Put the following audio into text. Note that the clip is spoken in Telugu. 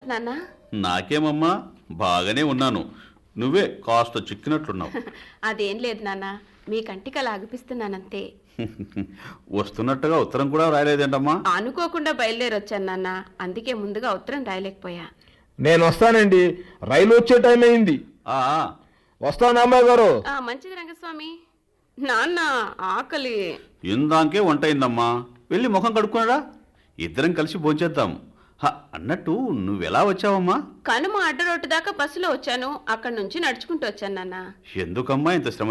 నాన్న నాకేమమ్మా బాగానే ఉన్నాను నువ్వే కాస్త చిక్కినట్లున్నావు అదేం లేదు నాన్న మీ కంటికి అలా అగిపిస్తున్నానంతే వస్తున్నట్టుగా ఉత్తరం కూడా రాయలేదేంటమ్మా అనుకోకుండా బయలుదేరొచ్చాను నాన్న అందుకే ముందుగా ఉత్తరం రాయలేకపోయా నేను వస్తానండి రైలు వచ్చే టైం అయింది ఆ, వస్తాను అమ్మాయి గారు ఆ, మంచిది రంగస్వామి నాన్న ఆకలి ఇందాకే వంట అయిందమ్మా వెళ్ళి ముఖం కడుక్కునరా ఇద్దరం కలిసి భోంచేద్దాం హ, అన్నట్టు నువ్వెలా వచ్చావమ్మా కనుమ అడ్డరోడ్డు దాకా బస్సులో వచ్చాను అక్కడి నుంచి నడుచుకుంటూ వచ్చాను నాన్న ఎందుకమ్మా ఇంత శ్రమ